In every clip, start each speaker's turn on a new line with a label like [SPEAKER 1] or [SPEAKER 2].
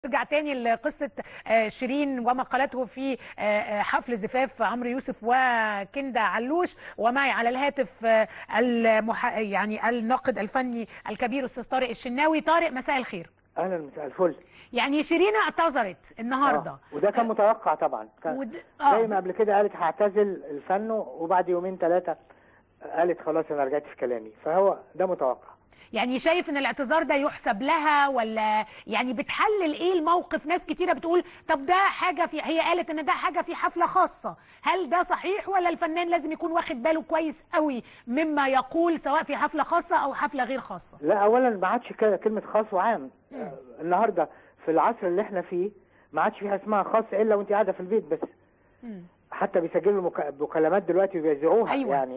[SPEAKER 1] نرجع تاني لقصة آه، شيرين وما قالته في آه، آه، حفل زفاف عمرو يوسف وكندا علوش ومعي على الهاتف آه، المح... يعني الناقد الفني الكبير أستاذ طارق الشناوي طارق مساء الخير
[SPEAKER 2] اهلا مساء الفل
[SPEAKER 1] يعني شيرين اعتذرت النهارده
[SPEAKER 2] آه. وده كان متوقع طبعا كان
[SPEAKER 1] ود...
[SPEAKER 2] زي ما قبل كده قالت هعتزل الفن وبعد يومين ثلاثه قالت خلاص انا رجعت في كلامي فهو ده متوقع
[SPEAKER 1] يعني شايف ان الاعتذار ده يحسب لها ولا يعني بتحلل ايه الموقف ناس كتيره بتقول طب ده حاجه في هي قالت ان ده حاجه في حفله خاصه هل ده صحيح ولا الفنان لازم يكون واخد باله كويس قوي مما يقول سواء في حفله خاصه او حفله غير خاصه
[SPEAKER 2] لا اولا ما عادش ك- كلمه خاص وعام آه، النهارده في العصر اللي احنا فيه ما عادش فيها اسمها خاص الا وانت قاعده في البيت بس
[SPEAKER 1] مم.
[SPEAKER 2] حتى بيسجلوا مك- مكالمات دلوقتي وبيذيعوها
[SPEAKER 1] أيوة.
[SPEAKER 2] يعني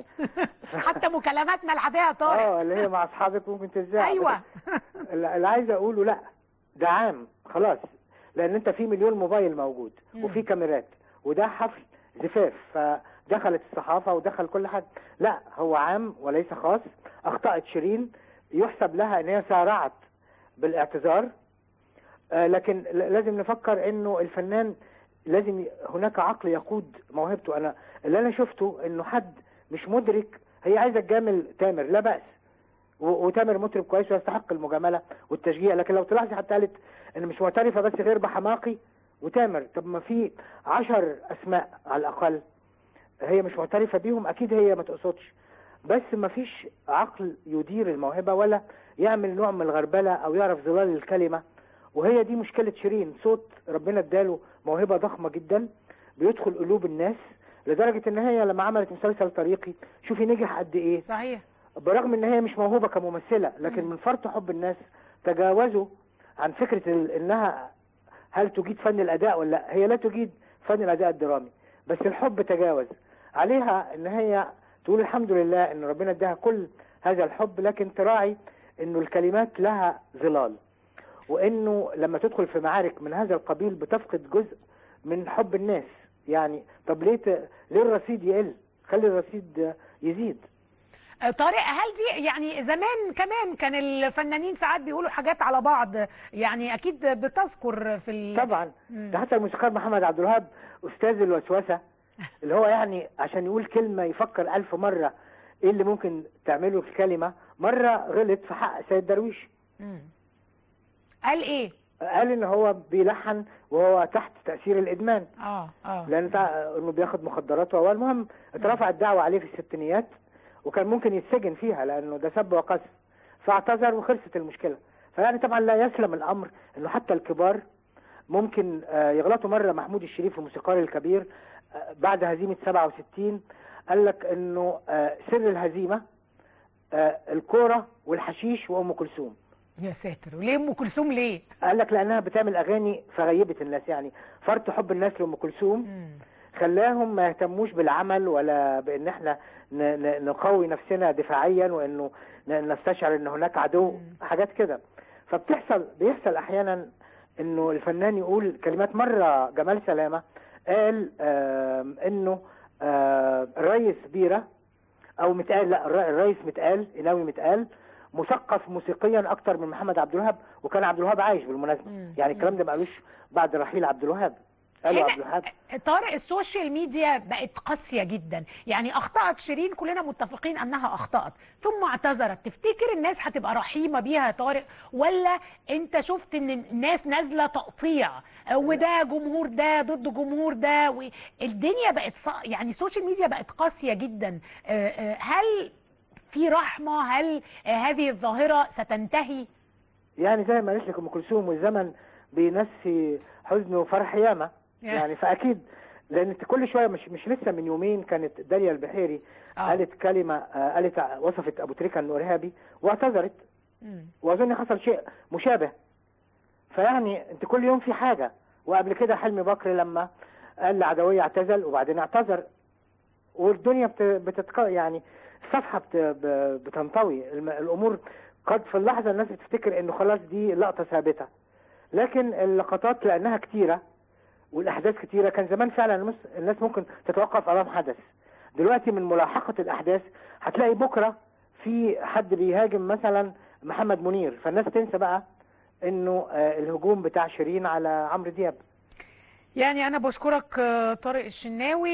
[SPEAKER 1] حتى مكالماتنا العاديه يا طارق
[SPEAKER 2] اه اللي هي مع اصحابك ممكن تذاع
[SPEAKER 1] ايوه
[SPEAKER 2] اللي اللي عايز اقوله لا ده عام خلاص لان انت في مليون موبايل موجود
[SPEAKER 1] مم.
[SPEAKER 2] وفي كاميرات وده حفل زفاف فدخلت الصحافه ودخل كل حد لا هو عام وليس خاص اخطات شيرين يحسب لها ان هي سارعت بالاعتذار آه، لكن ل- لازم نفكر انه الفنان لازم ي- هناك عقل يقود موهبته انا اللي انا شفته انه حد مش مدرك هي عايزه تجامل تامر لا باس و- وتامر مطرب كويس ويستحق المجامله والتشجيع لكن لو تلاحظي حتى قالت ان مش معترفه بس غير بحماقي وتامر طب ما في عشر اسماء على الاقل هي مش معترفه بيهم اكيد هي ما تقصدش بس ما فيش عقل يدير الموهبه ولا يعمل نوع من الغربله او يعرف ظلال الكلمه وهي دي مشكله شيرين صوت ربنا اداله موهبه ضخمه جدا بيدخل قلوب الناس لدرجه ان هي لما عملت مسلسل طريقي شوفي نجح قد ايه
[SPEAKER 1] صحيح
[SPEAKER 2] برغم ان هي مش موهوبه كممثله لكن من فرط حب الناس تجاوزوا عن فكره ال- انها هل تجيد فن الاداء ولا لا هي لا تجيد فن الاداء الدرامي بس الحب تجاوز عليها ان هي تقول الحمد لله ان ربنا اداها كل هذا الحب لكن تراعي انه الكلمات لها ظلال وانه لما تدخل في معارك من هذا القبيل بتفقد جزء من حب الناس يعني طب ليه ت... ليه الرصيد يقل خلي الرصيد يزيد
[SPEAKER 1] آه، طارق هل دي يعني زمان كمان كان الفنانين ساعات بيقولوا حاجات على بعض يعني اكيد بتذكر في ال...
[SPEAKER 2] طبعا
[SPEAKER 1] مم.
[SPEAKER 2] ده حتى الموسيقار محمد عبد الوهاب استاذ الوسوسه اللي هو يعني عشان يقول كلمه يفكر ألف مره ايه اللي ممكن تعمله في كلمه مره غلط في حق سيد درويش
[SPEAKER 1] مم. قال ايه
[SPEAKER 2] قال ان هو بيلحن وهو تحت تاثير الادمان
[SPEAKER 1] اه اه
[SPEAKER 2] لان تع- انه بياخد مخدرات وهو المهم اترفعت دعوه عليه في الستينيات وكان ممكن يتسجن فيها لانه ده سب وقذف فاعتذر وخلصت المشكله فيعني طبعا لا يسلم الامر انه حتى الكبار ممكن آه، يغلطوا مره محمود الشريف الموسيقار الكبير آه، بعد هزيمه 67 قال لك انه آه، سر الهزيمه آه، الكوره والحشيش وام كلثوم
[SPEAKER 1] يا ساتر وليه ام كلثوم ليه
[SPEAKER 2] قال لك لانها بتعمل اغاني فغيبت الناس يعني فرط حب الناس لام كلثوم
[SPEAKER 1] مم.
[SPEAKER 2] خلاهم ما يهتموش بالعمل ولا بان احنا ن- ن- نقوي نفسنا دفاعيا وانه ن- نستشعر ان هناك عدو حاجات كده فبتحصل بيحصل احيانا انه الفنان يقول كلمات مره جمال سلامه قال آم، انه آم، الريس بيره او متقال لا الر- الريس متقال قناوي متقال مثقف موسيقيا اكتر من محمد عبد الوهاب وكان عبد الوهاب عايش بالمناسبه
[SPEAKER 1] مم.
[SPEAKER 2] يعني الكلام ده ما قالوش بعد رحيل عبد الوهاب قالوا
[SPEAKER 1] هنا
[SPEAKER 2] عبد الوهاب
[SPEAKER 1] طارق السوشيال ميديا بقت قاسية جدا يعني أخطأت شيرين كلنا متفقين أنها أخطأت ثم اعتذرت تفتكر الناس هتبقى رحيمة بيها يا طارق ولا أنت شفت أن الناس نازلة تقطيع وده جمهور ده ضد جمهور ده والدنيا بقت ص... يعني السوشيال ميديا بقت قاسية جدا آه، آه، هل في رحمة هل آه، هذه الظاهرة ستنتهي
[SPEAKER 2] يعني زي ما قالت لك ام كلثوم والزمن بينسي حزن وفرح ياما يعني فاكيد لان انت كل شويه مش مش لسه من يومين كانت داليا البحيري
[SPEAKER 1] آه.
[SPEAKER 2] قالت كلمه آه، قالت ع- وصفت ابو تريكه انه ارهابي واعتذرت
[SPEAKER 1] مم.
[SPEAKER 2] واظن حصل شيء مشابه فيعني انت كل يوم في حاجه وقبل كده حلمي بكر لما قال لعدويه اعتزل وبعدين اعتذر والدنيا بت... بتتق... يعني الصفحه بت... ب- بتنطوي الم... الامور قد في اللحظه الناس بتفتكر انه خلاص دي لقطه ثابته لكن اللقطات لانها كتيره والاحداث كتيره كان زمان فعلا المس- الناس ممكن تتوقف امام حدث دلوقتي من ملاحقه الاحداث هتلاقي بكره في حد بيهاجم مثلا محمد منير فالناس تنسى بقى انه آه، الهجوم بتاع شيرين على عمرو دياب
[SPEAKER 1] يعني انا بشكرك آه، طارق الشناوي